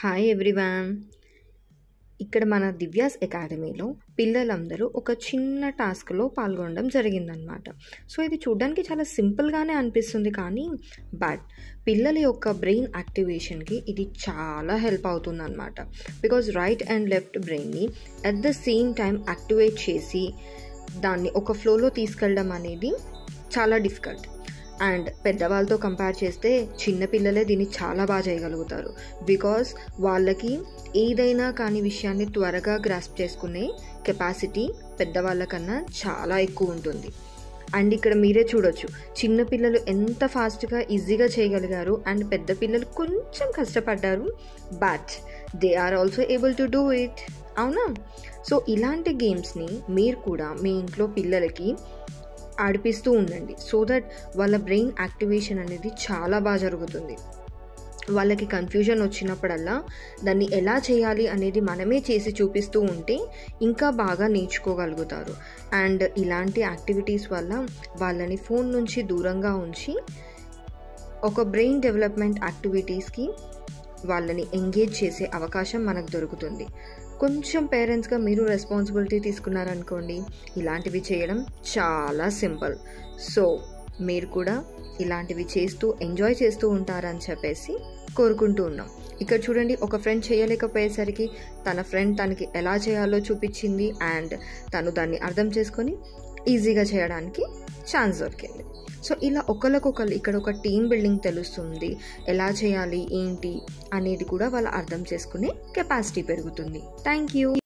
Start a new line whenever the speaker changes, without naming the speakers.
hi everyone ఇక్కడ మన దివ్యాస్ అకాడమీలో పిల్లలందరూ ఒక చిన్న టాస్క్లో పాల్గొనడం జరిగిందనమాట సో ఇది చూడడానికి చాలా సింపుల్గానే అనిపిస్తుంది కానీ బట్ పిల్లల యొక్క బ్రెయిన్ యాక్టివేషన్కి ఇది చాలా హెల్ప్ అవుతుంది అనమాట బికాజ్ రైట్ అండ్ లెఫ్ట్ బ్రెయిన్ని at the same time activate చేసి దాన్ని ఒక ఫ్లోలో తీసుకెళ్ళడం అనేది చాలా డిఫికల్ట్ అండ్ పెద్దవాళ్ళతో కంపేర్ చేస్తే చిన్నపిల్లలే దీన్ని చాలా బాగా చేయగలుగుతారు బికాస్ వాళ్ళకి ఏదైనా కాని విషయాన్ని త్వరగా గ్రాస్ప్ చేసుకునే కెపాసిటీ పెద్దవాళ్ళకన్నా చాలా ఎక్కువ ఉంటుంది అండ్ ఇక్కడ మీరే చూడొచ్చు చిన్నపిల్లలు ఎంత ఫాస్ట్గా ఈజీగా చేయగలిగారు అండ్ పెద్ద పిల్లలు కొంచెం కష్టపడ్డారు but they are also able to do it అవునా సో ఇలాంటి గేమ్స్ని మీరు కూడా మీ ఇంట్లో పిల్లలకి ఆడిపిస్తూ ఉండండి సో దట్ వాళ్ళ బ్రెయిన్ యాక్టివేషన్ అనేది చాలా బాగా జరుగుతుంది వాళ్ళకి కన్ఫ్యూజన్ వచ్చినప్పుడల్లా దాన్ని ఎలా చేయాలి అనేది మనమే చేసి చూపిస్తూ ఉంటే ఇంకా బాగా నేర్చుకోగలుగుతారు అండ్ ఇలాంటి యాక్టివిటీస్ వల్ల వాళ్ళని ఫోన్ నుంచి దూరంగా ఉంచి ఒక బ్రెయిన్ డెవలప్మెంట్ యాక్టివిటీస్కి వాళ్ళని ఎంగేజ్ చేసే అవకాశం మనకు దొరుకుతుంది కొంచెం పేరెంట్స్గా మీరు రెస్పాన్సిబిలిటీ తీసుకున్నారనుకోండి ఇలాంటివి చేయడం చాలా సింపుల్ సో మీరు కూడా ఇలాంటివి చేస్తూ ఎంజాయ్ చేస్తూ ఉంటారని చెప్పేసి కోరుకుంటూ ఉన్నాం ఇక్కడ చూడండి ఒక ఫ్రెండ్ చేయలేకపోయేసరికి తన ఫ్రెండ్ తనకి ఎలా చేయాలో చూపించింది అండ్ తను దాన్ని అర్థం చేసుకొని ఈజీగా చేయడానికి ఛాన్స్ దొరికింది సో ఇలా ఒకరికొకరు ఇక్కడ ఒక టీమ్ బిల్డింగ్ తెలుస్తుంది ఎలా చేయాలి ఏంటి అనేది కూడా వాళ్ళు అర్థం చేసుకునే కెపాసిటీ పెరుగుతుంది థ్యాంక్ యూ